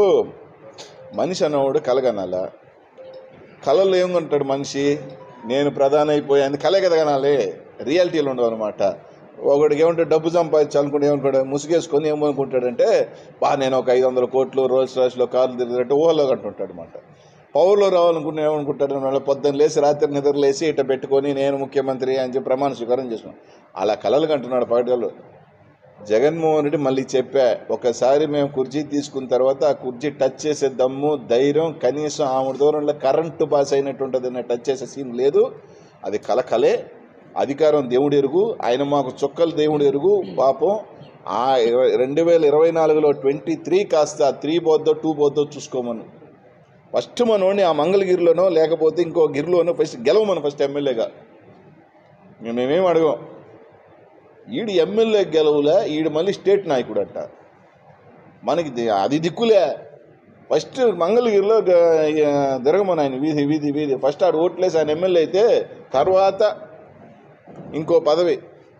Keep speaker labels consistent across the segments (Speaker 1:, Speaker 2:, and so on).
Speaker 1: మనిషి అన్నవాడు కలగనాల కళలో ఏముంటాడు మనిషి నేను ప్రధాని అయిపోయాను కలే కదా కనాలి రియాలిటీలో ఉండవు అనమాట ఒకడికి ఏమంటే డబ్బు సంపాదించాలనుకుంటే ఏమనుకుంటాడు ముసుగేసుకొని ఏమనుకుంటాడంటే బా నేను ఒక ఐదు వందల కోట్లు రోల్స్ రాష్లో కార్లు తిరిగినట్టు ఊహలో కంటుంటాడు అనమాట పౌరులో రావాలనుకుంటే ఏమనుకుంటాడు మళ్ళీ పొద్దున్న లేచి రాత్రి నిద్ర లేచి ఇట పెట్టుకొని నేను ముఖ్యమంత్రి అని చెప్పి ప్రమాణ స్వీకారం చేసినాను అలా కలలు కంటున్నాడు పార్టీలో జగన్మోహన్ రెడ్డి మళ్ళీ చెప్పా ఒకసారి మేము కుర్చీ తీసుకున్న తర్వాత ఆ కుర్చీ టచ్ చేసే దమ్ము ధైర్యం కనీసం ఆమె దూరంలో కరెంటు పాస్ అయినట్టుంటుంది అన్న టచ్ చేసే సీన్ లేదు అది కల కలే అధికారం దేవుడు ఎరుగు ఆయన మాకు చుక్కలు దేవుడు ఎరుగు పాపం ఆ ఇరవై రెండు వేల ఇరవై నాలుగులో ట్వంటీ త్రీ కాస్త త్రీ పోద్దో టూ పోద్దో చూసుకోమను ఫస్ట్ మనోడిని ఆ మంగళగిరిలోనో లేకపోతే ఇంకో గిరిలోనో ఫస్ట్ గెలవమను ఫస్ట్ ఎమ్మెల్యేగా మేమేం అడగం ఈడు ఎమ్మెల్యే గెలవులే ఈడు మళ్ళీ స్టేట్ నాయకుడు అంట మనకి ది- అది దిక్కులే ఫస్ట్ మంగళగిరిలో గ- తిరగమని ఆయన వీధి వీధి వీధి ఫస్ట్ ఆడు ఓట్లేసి ఆయన ఎమ్మెల్యే అయితే తర్వాత ఇంకో పదవి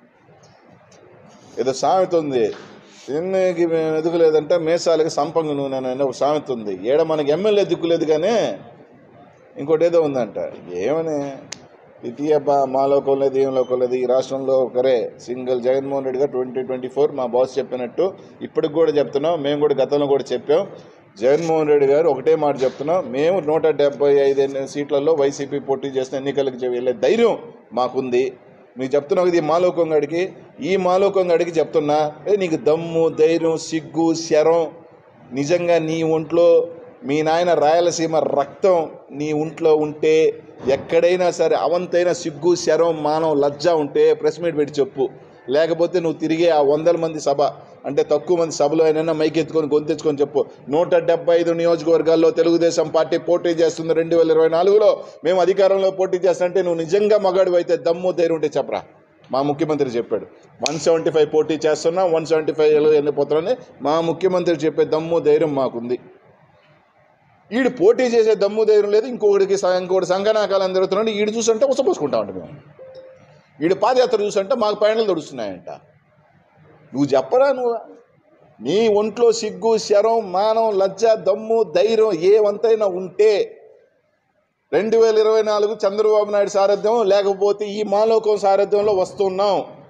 Speaker 1: ఏదో సామెత ఉంది తిన్నకి ఎదుగు లేదంటే మేసాలకి సంపంగ నూనె అని ఒక సామెత ఉంది ఏడ మనకి ఎమ్మెల్యే దిక్కులేదు కానీ ఇంకోటి ఏదో ఉందంట ఏమని ఇది అబ్బా మా లోకం లేదు ఏం లోకం లేదు ఈ రాష్ట్రంలో ఒకరే single Jaganmohan Reddy garu twenty twenty four మా బాస్ చెప్పినట్టు ఇప్పటికి కూడా చెప్తున్నాం మేము కూడా గతంలో కూడా చెప్పాం జగన్మోహన్ రెడ్డి గారు ఒకటే మాట చెప్తున్నాం మేము నూట డెబ్బై ఐదు ఎన్ని సీట్లలో వైసీపీ పోటీ చేసిన ఎన్నికలకు చె- వెళ్ళే ధైర్యం మాకుంది మీకు చెప్తున్నా ఇది మాలోకం గడికి ఈ మాలోకం గడికి చెప్తున్నా ఏ నీకు దమ్ము ధైర్యం సిగ్గు శరం నిజంగా నీ ఒంట్లో మీ నాయన రాయలసీమ రక్తం నీ ఒంట్లో ఉంటే ఎక్కడైనా సరే అవంతైన సిగ్గు శరం మానం లజ్జ ఉంటే ప్రెస్ మీట్ పెట్టి చెప్పు లేకపోతే నువ్వు తిరిగే ఆ వందల మంది సభ అంటే తక్కువ మంది సభలో అయినా మైక్ ఎత్తుకొని గొంతెచ్చుకొని చెప్పు నూట డెబ్బై ఐదు నియోజకవర్గాల్లో తెలుగుదేశం పార్టీ పోటీ చేస్తుంది రెండు వేల ఇరవై నాలుగులో మేము అధికారంలో పోటీ చేస్తుంటే నువ్వు నిజంగా మగాడు అయితే దమ్ము ధైర్యం ఉంటే చెప్పరా మా ముఖ్యమంత్రి చెప్పాడు వన్ సెవెంటీ ఫైవ్ పోటీ చేస్తున్నా వన్ సెవెంటీ ఫైవ్లో వెళ్ళిపోతున్నాని మా ముఖ్యమంత్రి చెప్పే దమ్ము ధైర్యం మాకుంది ఈడు పోటీ చేసే దమ్ము ధైర్యం లేదు ఇంకొకటికి స- ఇంకొకటి సంగనాకాలం జరుగుతున్నాడు ఈడు చూస్తుంటే ఉసపోసుకుంటా ఉంటాం మేము ఈడు పాదయాత్ర చూస్తుంటే మాకు పైనలు తడుస్తున్నాయంట నువ్వు చెప్పరా నువ్వు నీ ఒంట్లో సిగ్గు శరం మానం లజ్జ దమ్ము ధైర్యం ఏవంతైనా ఉంటే రెండు వేల ఇరవై నాలుగు చంద్రబాబు నాయుడు సారథ్యం లేకపోతే ఈ మాలోకం సారథ్యంలో వస్తున్నాం